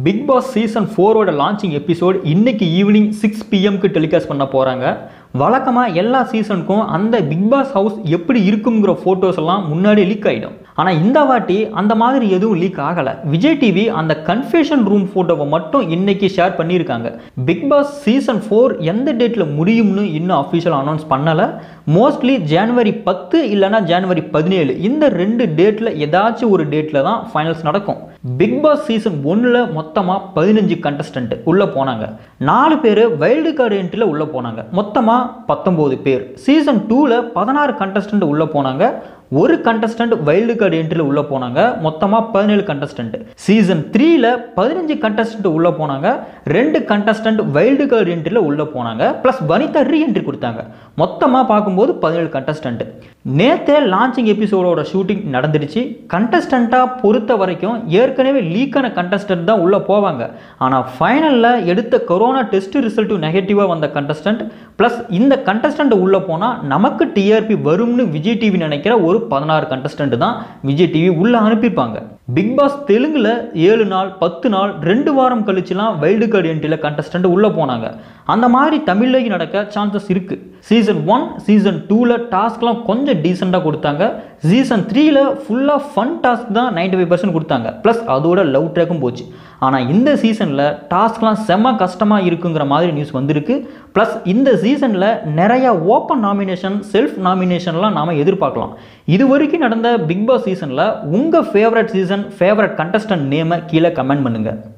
big Boss season ஃபோரோட launching episode இன்னைக்கு evening six பிஎம்க்கு டெலிகாஸ்ட் பண்ண போகிறாங்க வழக்கமாக எல்லா சீசனுக்கும் அந்த பிக் பாஸ் ஹவுஸ் எப்படி இருக்குங்கிற ஃபோட்டோஸ் எல்லாம் முன்னாடி லீக் ஆகிடும் ஆனால் இந்த வாட்டி அந்த மாதிரி எதுவும் லீக் ஆகலை விஜய் டிவி அந்த கன்ஃபெஷன் ரூம் ஃபோட்டோவை மட்டும் இன்னைக்கு ஷேர் பண்ணியிருக்காங்க பிக் பாஸ் சீசன் ஃபோர் எந்த டேட்டில் முடியும்னு இன்னும் அஃபிஷியல் அனௌன்ஸ் பண்ணலை மோஸ்ட்லி ஜனவரி பத்து இல்லைனா ஜனவரி பதினேழு இந்த ரெண்டு டேட்டில் ஏதாச்சும் ஒரு டேட்டில் தான் ஃபைனல்ஸ் நடக்கும் பிக் பாஸ் சீசன் ஒன்றில் மொத்தமாக பதினஞ்சு கண்டஸ்டன்ட் உள்ளே போனாங்க நாலு பேர் வைல்டு கார்டு என்ட்ரியில் உள்ளே போனாங்க மொத்தமாக பத்தொம்போது பேர் சீசன் டூவில் பதினாறு கண்டஸ்டன்ட் உள்ளே போனாங்க ஒரு கண்டஸ்டன்ட் வைல்டு கார்டு என்ட்ரியில் உள்ளே போனாங்க மொத்தமாக பதினேழு கண்டஸ்டன்ட் சீசன் த்ரீல பதினஞ்சு கண்டஸ்டன்ட் உள்ளே போனாங்க ரெண்டு கண்டஸ்டன்ட் வைல்டு கார்டு என்ட்ரியில் உள்ளே போனாங்க ப்ளஸ் வனிதா ரீ என்ட்ரி கொடுத்தாங்க மொத்தமாக பார்க்கும்போது பதினேழு கண்டஸ்டன்ட் நேற்றே லான்ச்சிங் எபிசோடோட ஷூட்டிங் நடந்துடுச்சு கண்டஸ்டண்ட்டாக பொறுத்த வரைக்கும் ஏற்கனவே லீக்கான கண்டஸ்டன்ட் தான் உள்ளே போவாங்க ஆனால் ஃபைனலில் எடுத்த கொரோனா டெஸ்ட் ரிசல்ட்டு நெகட்டிவாக வந்த கண்டஸ்டன்ட் ப்ளஸ் இந்த கண்டஸ்டன்ட் உள்ளே போனால் நமக்கு டிஆர்பி வரும்னு விஜய் டிவி நினைக்கிற ஒரு பதினாறு கண்டஸ்டன்ட் தான் விஜய் டிவி உள்ளே அனுப்பியிருப்பாங்க பிக் பாஸ் தெலுங்கில் ஏழு நாள் பத்து நாள் ரெண்டு வாரம் கழிச்சுலாம் வைல்டு கார்டு என்ட்ரியில் கண்டஸ்டன்ட் உள்ளே போனாங்க அந்த மாதிரி தமிழ்லையும் நடக்க சான்சஸ் இருக்குது சீசன் ஒன் சீசன் டூவில் டாஸ்க்லாம் கொஞ்சம் டீசெண்டாக கொடுத்தாங்க சீசன் த்ரீல ஃபுல்லாக ஃபன் டாஸ்க் தான் நைன்டி ஃபைவ் பர்சன்ட் கொடுத்தாங்க ப்ளஸ் அதோட லவ் ட்ராக்கும் போச்சு ஆனால் இந்த சீசனில் டாஸ்க்லாம் செம்ம கஷ்டமாக இருக்குங்கிற மாதிரி நியூஸ் வந்திருக்கு ப்ளஸ் இந்த சீசனில் நிறையா ஓப்பன் நாமினேஷன் செல்ஃப் நாமினேஷன்லாம் நாம் எதிர்பார்க்கலாம் இது வரைக்கும் நடந்த பிக் பாஸ் சீசனில் உங்கள் ஃபேவரட் சீசன் ஃபேவரட் கண்டஸ்டன்ட் நேமை கீழே கமெண்ட் பண்ணுங்கள்